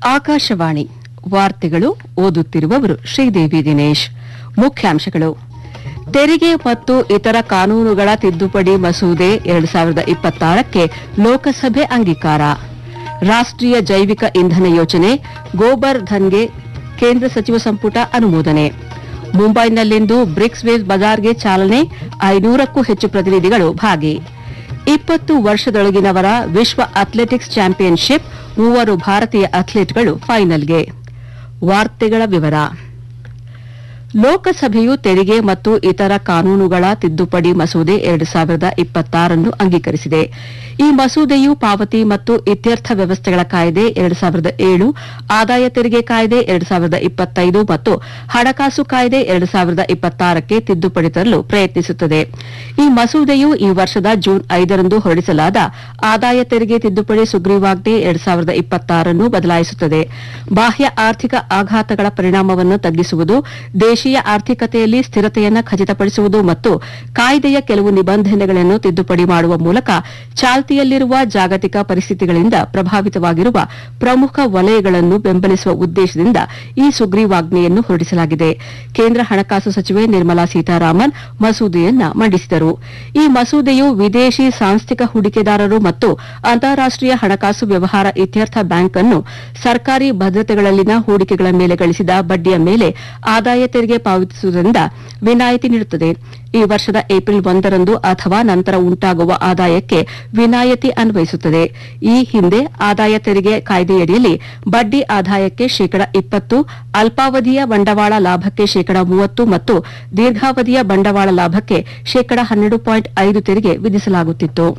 ಆಕಾಶವಾಣಿ ವಾರ್ತೆಗಳು ಓದುತ್ತಿರುವವರು ಶ್ರೀದೇವಿ ದಿನೇಶ್ ಮುಖ್ಯಾಂಶಗಳು ತೆರಿಗೆ ಮತ್ತು ಇತರ ಕಾನೂನುಗಳ ತಿದ್ದುಪಡಿ ಮಸೂದೆ ಎರಡು ಸಾವಿರದ ಇಪ್ಪತ್ತಾರಕ್ಕೆ ಲೋಕಸಭೆ ಅಂಗೀಕಾರ ರಾಷ್ಟ್ರೀಯ ಜೈವಿಕ ಇಂಧನ ಯೋಜನೆ ಗೋಬರ್ ಧನ್ಗೆ ಕೇಂದ್ರ ಸಚಿವ ಸಂಪುಟ ಅನುಮೋದನೆ ಮುಂಬೈನಲ್ಲಿಂದು ಬ್ರಿಕ್ಸ್ ವೇವ್ ಬಜಾರ್ಗೆ ಚಾಲನೆ ಐನೂರಕ್ಕೂ ಹೆಚ್ಚು ಪ್ರತಿನಿಧಿಗಳು ಭಾಗಿ ಇಪ್ಪತ್ತು ವರ್ಷದೊಳಗಿನವರ ವಿಶ್ವ ಅಥ್ಲೆಟಿಕ್ಸ್ ಚಾಂಪಿಯನ್ಶಿಪ್ ಮೂವರು ಭಾರತೀಯ ಅಥ್ಲೀಟ್ಗಳು ಫೈನಲ್ಗೆ ವಾರ್ತೆಗಳ ವಿವರ ಲೋಕಸಭೆಯು ತೆರಿಗೆ ಮತ್ತು ಇತರ ಕಾನೂನುಗಳ ತಿದ್ದುಪಡಿ ಮಸೂದೆ ಎರಡು ಸಾವಿರದ ಇಪ್ಪತ್ತಾರನ್ನು ಅಂಗೀಕರಿಸಿದೆ ಈ ಮಸೂದೆಯು ಪಾವತಿ ಮತ್ತು ಇತ್ಯರ್ಥ ವ್ಯವಸ್ಥೆಗಳ ಕಾಯ್ದೆ ಎರಡು ಸಾವಿರದ ಏಳು ಆದಾಯ ತೆರಿಗೆ ಕಾಯ್ದೆ ಎರಡು ಸಾವಿರದ ಇಪ್ಪತ್ತೈದು ಮತ್ತು ಹಣಕಾಸು ಕಾಯ್ದೆ ಎರಡು ಸಾವಿರದ ಇಪ್ಪತ್ತಾರಕ್ಕೆ ತಿದ್ದುಪಡಿ ತರಲು ಪ್ರಯತ್ನಿಸುತ್ತದೆ ಈ ಮಸೂದೆಯು ಈ ವರ್ಷದ ಜೂನ್ ಐದರಂದು ಹೊರಡಿಸಲಾದ ಆದಾಯ ತೆರಿಗೆ ತಿದ್ದುಪಡಿ ಸುಗ್ರೀವಾಜ್ಞೆ ಎರಡು ಸಾವಿರದ ಇಪ್ಪತ್ತಾರನ್ನು ಬದಲಾಯಿಸುತ್ತದೆ ಬಾಹ್ಯ ಆರ್ಥಿಕ ಆಘಾತಗಳ ಪರಿಣಾಮವನ್ನು ತಗ್ಗಿಸುವುದು ದೇಶೀಯ ಆರ್ಥಿಕತೆಯಲ್ಲಿ ಸ್ಥಿರತೆಯನ್ನು ಖಚಿತಪಡಿಸುವುದು ಮತ್ತು ಕಾಯ್ದೆಯ ಕೆಲವು ನಿಬಂಧನೆಗಳನ್ನು ತಿದ್ದುಪಡಿ ಮಾಡುವ ಮೂಲಕ ಚಾಲ್ತಿಯಲ್ಲಿರುವ ಜಾಗತಿಕ ಪರಿಸ್ಥಿತಿಗಳಿಂದ ಪ್ರಭಾವಿತವಾಗಿರುವ ಪ್ರಮುಖ ವಲಯಗಳನ್ನು ಬೆಂಬಲಿಸುವ ಉದ್ದೇಶದಿಂದ ಈ ಸುಗ್ರೀವಾಜ್ಞೆಯನ್ನು ಹೊರಡಿಸಲಾಗಿದೆ ಕೇಂದ್ರ ಹಣಕಾಸು ಸಚಿವೆ ನಿರ್ಮಲಾ ಸೀತಾರಾಮನ್ ಮಸೂದೆಯನ್ನ ಮಂಡಿಸಿದರು ಈ ಮಸೂದೆಯು ವಿದೇಶಿ ಸಾಂಸ್ಥಿಕ ಹೂಡಿಕೆದಾರರು ಮತ್ತು ಅಂತಾರಾಷ್ಟೀಯ ಹಣಕಾಸು ವ್ಯವಹಾರ ಇತ್ಯರ್ಥ ಬ್ಯಾಂಕ್ ಅನ್ನು ಸರ್ಕಾರಿ ಭದ್ರತೆಗಳಲ್ಲಿನ ಹೂಡಿಕೆಗಳ ಮೇಲೆ ಗಳಿಸಿದ ಬಡ್ಡಿಯ ಮೇಲೆ ಆದಾಯ ತೆರಿಗೆ ಪಾವತಿಸುವುದರಿಂದ ವಿನಾಯಿತಿ ನೀಡುತ್ತದೆ ಈ ವರ್ಷದ ಏಪ್ರಿಲ್ ಒಂದರಂದು ಅಥವಾ ನಂತರ ಉಂಟಾಗುವ ಆದಾಯಕ್ಕೆ ವಿನಾಯಿತಿ ಅನ್ವಯಿಸುತ್ತದೆ ಈ ಹಿಂದೆ ಆದಾಯ ತೆರಿಗೆ ಕಾಯ್ದೆಯಡಿಯಲ್ಲಿ ಬಡ್ಡಿ ಆದಾಯಕ್ಕೆ ಶೇಕಡ ಇಪ್ಪತ್ತು ಅಲ್ಪಾವಧಿಯ ಬಂಡವಾಳ ಲಾಭಕ್ಕೆ ಶೇಕಡ ಮೂವತ್ತು ಮತ್ತು ದೀರ್ಘಾವಧಿಯ ಬಂಡವಾಳ ಲಾಭಕ್ಕೆ ಶೇಕಡ ಹನ್ನೆರಡು ಪಾಯಿಂಟ್ ಐದು ತೆರಿಗೆ ವಿಧಿಸಲಾಗುತ್ತಿತ್ತು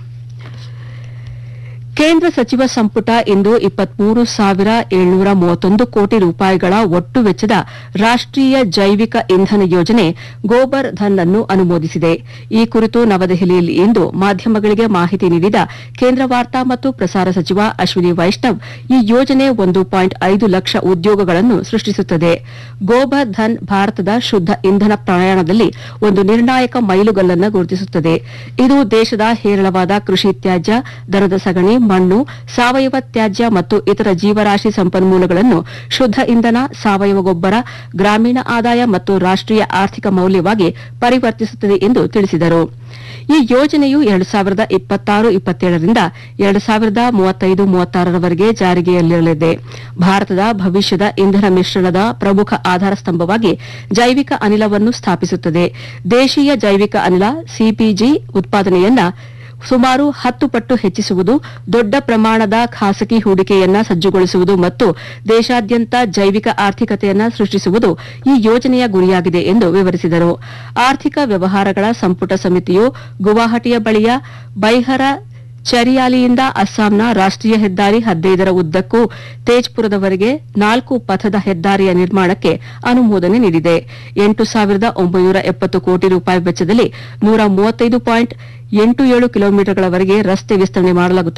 ಕೇಂದ್ರ ಸಚಿವ ಸಂಪುಟ ಇಂದು ಇಪ್ಪತ್ಮೂರು ಸಾವಿರ ಏಳ್ನೂರ ಮೂವತ್ತೊಂದು ಕೋಟಿ ರೂಪಾಯಿಗಳ ಒಟ್ಟು ವೆಚ್ಚದ ರಾಷ್ಟ್ರೀಯ ಜೈವಿಕ ಇಂಧನ ಯೋಜನೆ ಗೋಬರ್ ಧನ್ ಅನ್ನು ಅನುಮೋದಿಸಿದೆ ಈ ಕುರಿತು ನವದೆಹಲಿಯಲ್ಲಿ ಇಂದು ಮಾಧ್ಯಮಗಳಿಗೆ ಮಾಹಿತಿ ನೀಡಿದ ಕೇಂದ್ರ ವಾರ್ತಾ ಮತ್ತು ಪ್ರಸಾರ ಸಚಿವ ಅಶ್ವಿನಿ ವೈಷ್ಣವ್ ಈ ಯೋಜನೆ ಒಂದು ಪಾಯಿಂಟ್ ಐದು ಲಕ್ಷ ಉದ್ಯೋಗಗಳನ್ನು ಸೃಷ್ಟಿಸುತ್ತದೆ ಗೋಬರ್ ಧನ್ ಭಾರತದ ಶುದ್ದ ಇಂಧನ ಪ್ರಯಾಣದಲ್ಲಿ ಒಂದು ನಿರ್ಣಾಯಕ ಮೈಲುಗಲ್ಲನ್ನು ಗುರುತಿಸುತ್ತದೆ ಇದು ದೇಶದ ಹೇರಳವಾದ ಕೃಷಿ ತ್ಯಾಜ್ಯ ದನದ ಸಗಣಿ ಮಣ್ಣು ಸಾವಯವ ತ್ಯಾಜ್ಯ ಮತ್ತು ಇತರ ಜೀವರಾಶಿ ಸಂಪನ್ಮೂಲಗಳನ್ನು ಶುದ್ದ ಇಂಧನ ಸಾವಯವ ಗೊಬ್ಬರ ಗ್ರಾಮೀಣ ಆದಾಯ ಮತ್ತು ರಾಷ್ಟ್ರೀಯ ಆರ್ಥಿಕ ಮೌಲ್ಯವಾಗಿ ಪರಿವರ್ತಿಸುತ್ತದೆ ಎಂದು ತಿಳಿಸಿದರು ಈ ಯೋಜನೆಯು ಎರಡು ಸಾವಿರದ ಇಪ್ಪತ್ತಾರು ಇಪ್ಪತ್ತೇಳರಿಂದ ಎರಡು ಸಾವಿರದ ಮೂವತ್ತೈದು ಮೂವತ್ತಾರರವರೆಗೆ ಜಾರಿಗೆಯಲ್ಲಿರಲಿದೆ ಭಾರತದ ಭವಿಷ್ಯದ ಇಂಧನ ಮಿಶ್ರಣದ ಪ್ರಮುಖ ಆಧಾರ ಸ್ತಂಭವಾಗಿ ಜೈವಿಕ ಅನಿಲವನ್ನು ಸ್ಥಾಪಿಸುತ್ತದೆ ದೇಶೀಯ ಜೈವಿಕ ಅನಿಲ ಸಿಪಿಜಿ ಉತ್ಪಾದನೆಯನ್ನ ಸುಮಾರು ಹತ್ತು ಪಟ್ಟು ಹೆಚ್ಚಿಸುವುದು ದೊಡ್ಡ ಪ್ರಮಾಣದ ಖಾಸಗಿ ಹೂಡಿಕೆಯನ್ನ ಸಜ್ಜುಗೊಳಿಸುವುದು ಮತ್ತು ದೇಶಾದ್ಯಂತ ಜೈವಿಕ ಆರ್ಥಿಕತೆಯನ್ನ ಸೃಷ್ಟಿಸುವುದು ಈ ಯೋಜನೆಯ ಗುರಿಯಾಗಿದೆ ಎಂದು ವಿವರಿಸಿದರು ಆರ್ಥಿಕ ವ್ಯವಹಾರಗಳ ಸಂಪುಟ ಸಮಿತಿಯು ಗುವಾಹಟಿಯ ಬಳಿಯ ಬೈಹರ ಚರಿಯಾಲಿಯಿಂದ ಅಸ್ಸಾಂನ ರಾಷ್ಟ್ರೀಯ ಹೆದ್ದಾರಿ ಹದಿನೈದರ ಉದ್ದಕ್ಕೂ ತೇಜ್ಪುರದವರೆಗೆ ನಾಲ್ಕು ಪಥದ ಹೆದ್ದಾರಿಯ ನಿರ್ಮಾಣಕ್ಕೆ ಅನುಮೋದನೆ ನೀಡಿದೆ ಎಂಟು ಸಾವಿರದ ಒಂಬೈನೂರ ಎಪ್ಪತ್ತು ಕೋಟಿ ರೂಪಾಯಿ ವೆಚ್ಚದಲ್ಲಿ ನೂರ ಮೂವತ್ತೈದು ಪಾಯಿಂಟ್ ಎಂಟು ಏಳು ಕಿಲೋಮೀಟರ್ಗಳವರೆಗೆ ರಸ್ತೆ ವಿಸ್ತರಣೆ ಮಾಡಲಾಗುತ್ತದೆ